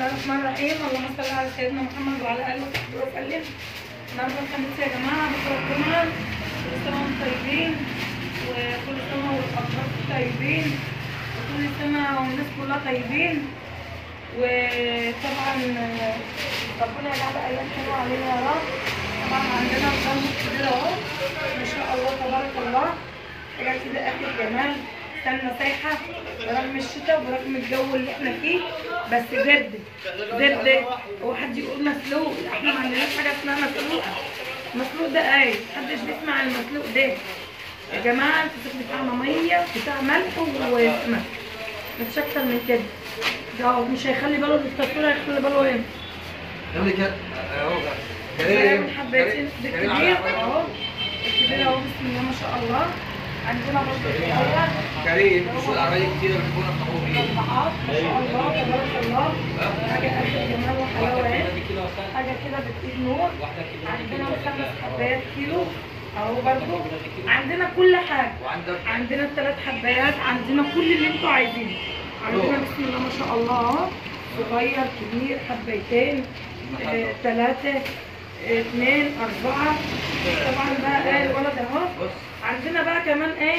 الله الرحمن الرحيم اللهم صل على سيدنا محمد وعلى اله وصحبه وسلم النهارده الخميس يا جماعه بكره الجمعه كل سنه وانتم طيبين وكل سنه والافراد طيبين وكل سنه والناس كلها طيبين وطبعا ربنا يجعل ايام حلوه علينا يا رب طبعا عندنا نظام كبير اهو ما شاء الله تبارك الله حاجه كده اخر جمال سمنه سايحه برغم الشتاء وبرغم الجو اللي احنا فيه بس برد برد هو حد يقول مسلوق احنا ما عندناش حاجه اسمها مسلوقه مسلوق ده ايه محدش بيسمع عن المسلوق ده يا جماعه الفسيخ بتاعنا ميه بتاع ملح وسمك مش اكتر من كده ده مش هيخلي باله بالتصوير هيخلي باله ايه خلي كده اهو من حبايتين بالكبير اهو الكبير اهو بسم الله ما شاء الله عندنا برضه الصغير كريم بصوا العرايس كتير بيكونوا بتاعوا بيه البعاض ما شاء الله تبارك الله حاجه قد جمال وحلاوه اهي حاجه كده بتجيب نور عندنا خمس حبايات كيلو اهو برضه عندنا كل حاجه وعندك عندنا الثلاث حبايات عندنا كل اللي انتوا عايزينه عندنا بسم الله ما شاء الله اهو صغير كبير حبايتين ثلاثة اثنين أربعة طبعا بقى ايه الولد اهو بص عندنا بقى كمان ايه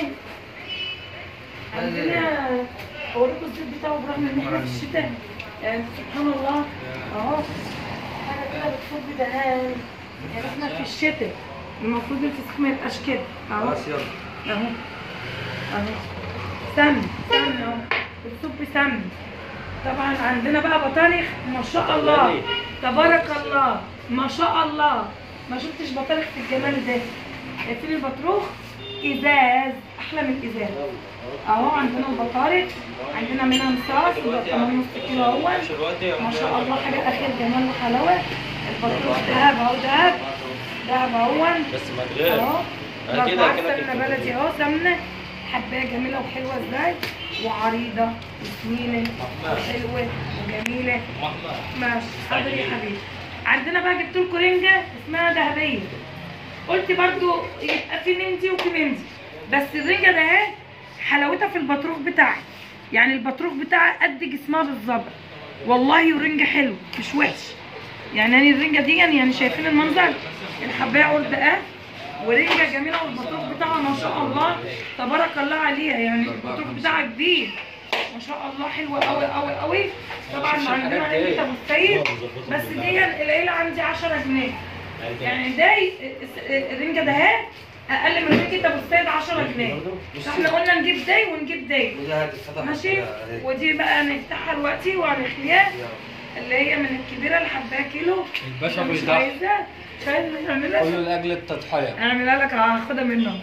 عندنا اوريكم الزيت بتاعه برغم ان احنا في الشتاء يعني سبحان الله اهو حاجه كده بتصب دهان يعني احنا في الشتاء المفروض الفسيخ ما يبقاش كده اهو خلاص يلا اهو اهو سمن سمن اهو بتصب سمن طبعا عندنا بقى بطارخ ما شاء الله تبارك الله ما شاء الله ما شفتش بطارخ في الجمال ده شايفين البطروخ ازاز احلى من الازاز اهو عندنا البطارخ عندنا منها مصاص وده كمان نص كيلو اهو ما شاء الله حاجه اخر جمال وحلاوه البطروخ دهب اهو دهب دهب اهو بس ما تغير اهو أنا كده مربعات كده سمنه كده. بلدي اهو سمنه حبايه جميله وحلوه ازاي وعريضه وسمينه وحلوه وجميله ماشي حاضر يا حبيبي عندنا بقى جبت لكم رنجه اسمها ذهبيه قلت برضو يبقى في مندي وفي مندي بس الرنجه ده اهي حلاوتها في البطروخ بتاعي يعني البطروخ بتاعي قد جسمها بالظبط والله ورنجه حلو مش وحش يعني أنا الرنجه دي يعني, يعني شايفين المنظر الحبايه عرض اه ورنجه جميله والبطروخ بتاعها ما شاء الله تبارك الله عليها يعني البطروخ بتاعها كبير ما شاء الله حلوه قوي قوي قوي طبعا عندنا رنجه ابو السيد بس دي العيله عندي 10 جنيه يعني ده الرنجه ده اهي اقل من رنجه ابو السيد 10 جنيه فاحنا قلنا نجيب دي ونجيب دي وده هتتفتح ماشي كده اهي. ودي بقى نفتحها دلوقتي وهنخليها يلا. اللي هي من الكبيره لحباها كيلو الباشا مش بيضحك. عايزة مش عايزة نعملها كله لاجل التضحيه اعملها لك هاخدها منهم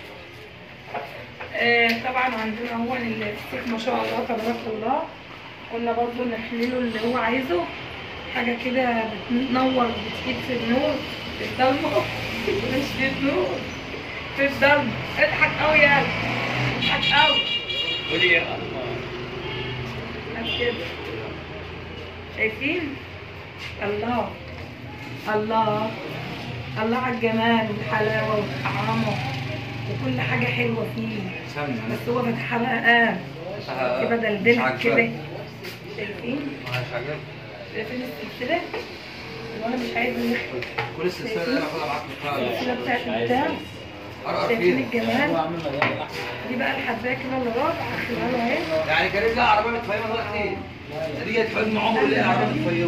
آه طبعا عندنا هو الستيك ما شاء الله تبارك الله قلنا برضو نخليله اللي هو عايزه حاجة كده بتنور بتفيد في النور في الضلمة مش في النور في الضلمة اضحك قوي يا قلبي. اضحك قوي ودي بس كده شايفين الله الله الله على الجمال والحلاوة والطعامة وكل حاجة حلوة فيه سمنة بس هو فتحها بقى آه. فتحها كده دلدلها عجبك. كده شايفين مش عاجبك شايفين السلسلة وانا مش عايزة نخفي كل السلسله اللي انا باخدها معاك في القاعه السلسلة بتاعت البتاع ارقر شايفين فيها الجمال عامل مجال احمد دي بقى الحباية كده اللي رابعة هخليها له اهي يعني كريم لا عربيه متفيمه دلوقتي دي حلم عمره اللي عربيه متفيمه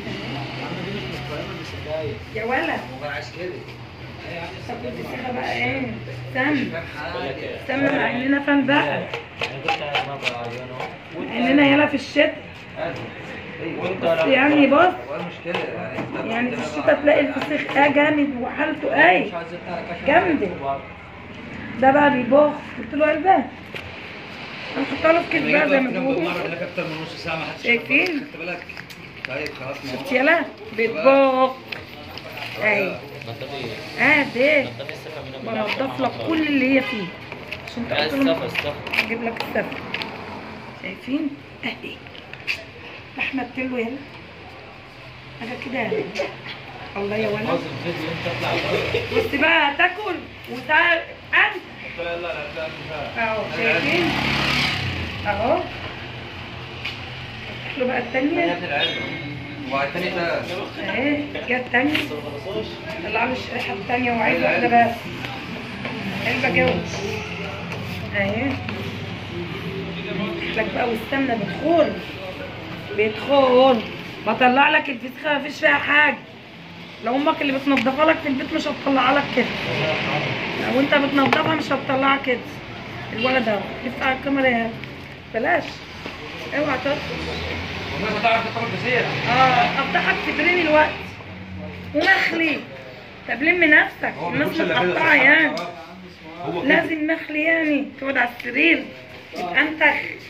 يا ولد هو عايز كده طب الفسيخة بقى ايه سم كان حاجه سم عيننا فن بقى انا كنت عايز نظر عيونه عيننا يلا في الشتاء وانت بس لا يعني بص هو المشكله يعني انت يعني في عندنا الشتاء بقى- تلاقي الفسيخ اه جامد وحالته ايه مش عايز اتناقش جامدة. ده بقى بيبخ قلت له قلبها هنحطها له في كيس بقى زي ما بيقولوا مرة لك اكتر من نص ساعه ما حدش شايفين؟ خدت بالك طيب خلاص ما شفت يلا بيطبخ اهي اه ده نضف السفه من بنضف لك كل اللي هي فيه عشان تحط له السفه السفه اجيب لك السفر شايفين اهي لحمه له يلا حاجه كده يعني. الله يا ولد باظ الفيديو انت اطلع بره. بص بقى هتاكل وتعال انت لا لا لا لا اهو شايفين اهو له بقى التانية وبعد تاني ده اهي جت التانية طلع له الشريحة التانية وعايز واحدة بس علبة جو اهي لك بقى والسمنة بتخون بتخون بطلع لك الفسخة مفيش فيها حاجة لو امك اللي بتنضفها لك في البيت مش هتطلعها لك كده لو انت بتنضفها مش هتطلعها كده الولد اهو يفتح الكاميرا يا بلاش اوعى تطلع والله ما تعرف تاكل كتير اه افتحك تبريني الوقت ومخلي طب لم نفسك هو ما الناس بياكلش الا كده متقطعه يعني هو كده لازم مخلي يعني تقعد على السرير تتأنتخ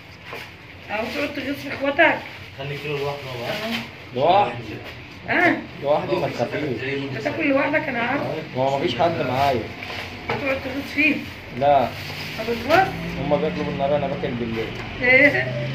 او تقعد تغيظ في اخواتك خلي كيلو لوحده بقى لوحدي اه لوحدي ما تخافيش بتاكل لوحدك انا عارف ما هو مفيش حد معايا تقعد تغيظ فيه لا هتتوصل هما بياكلوا بالنهار انا باكل بالليل ايه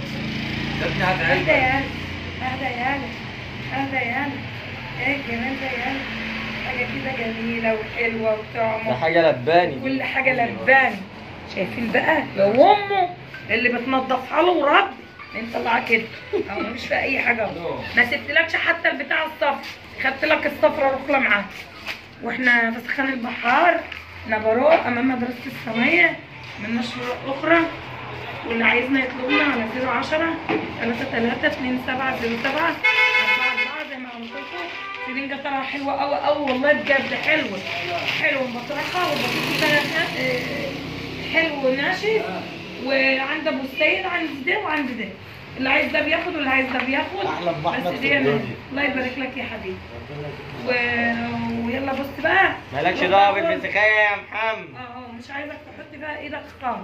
ده ابني هات اهدى علبة يا هلا اهدى يا هلا اهدى يا هلا ايه الجمال ده يا هلا حاجه كده جميله وحلوه ده وطعمه حاجة لباني دي. كل حاجه لباني شايفين بقى لو امه اللي بتنضفها له ورد انت طالعه كده او مفيش فيها اي حاجه ما سبتلكش حتى البتاع الصفر خدت لك الصفرة رخلة معاك واحنا في سخان البحار نبروه امام مدرسه الثانويه من نشر اخرى واللي عايزنا يطلبنا على 010 33 2707 4 زي ما قلت لكم سرنجه طالعه حلوه قوي قوي والله بجد حلوه حلوه مطرحه والبطيخ بتاعها آه، حلو وناشف وعند ابو السيد عند ده وعند ده اللي عايز ده بياخد واللي عايز ده بياخد أحلى محمد بس في دي الدنيا. الله يبارك لك يا حبيبي و... ويلا بص بقى مالكش دعوة بالفسخية يا محمد اه اه مش عايزك تحط بقى ايدك خالص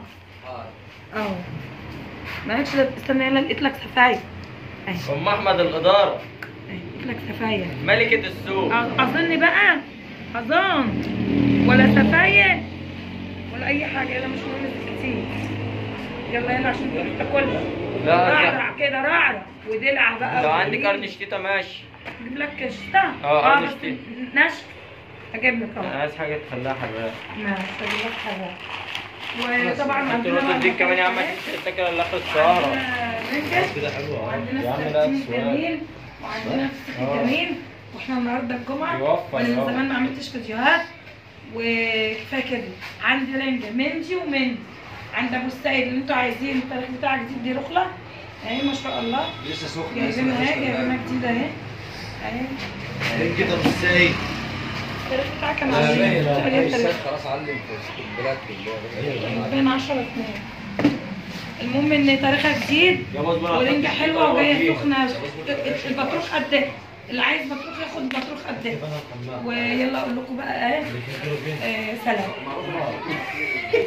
اه مالكش ده استنى يلا لقيت لك سفايه اهي ام احمد الادارة اهي لقيت لك سفايه ملكة السوق أ- اظن بقى اظن ولا سفايه ولا اي حاجه يلا مش مهم كتير يلا يلا عشان تروح تاكلها لا رعرع كده رعرع ودلع بقى لو عندي وجميل. كارن شتيتا ماشي اجيب لك شتا اه، قرن بس شتيتا. نشف اجيب لك انا اهو عايز حاجة تخليها حراق ماشي اجيب لك حاجه وطبعا انت عندنا نقطة دي كمان يا عم عندنا تاكل الا اخر الشهر رنجة كده حلوه اه وعندنا يا عم ده السردين سؤال. الجميل وعندنا فسيخ اه. الجميل واحنا النهارده الجمعه يوفر وانا من يوفر. زمان ما عملتش فيديوهات وكفايه كده عندي رنجة مندي ومندي عند ابو السيد اللي انتوا عايزين التاريخ بتاعها جديد دي رخله اهي ما شاء الله لسه سخن لسه جايبينها ما اهي فيش جايبينها جديده اهي اهي كلام كده مش سايق التاريخ بتاعها كان لا، 20 باين، قلت له التاريخ خلاص علم في البلاد كلها بين 10 2 المهم ان تاريخها جديد يا بص بقى ورنجة حلوة وجاية سخنة البطروخ قد ايه اللي عايز بطروخ ياخد بطروخ قد ايه ويلا اقول لكم بقى ايه آه، سلام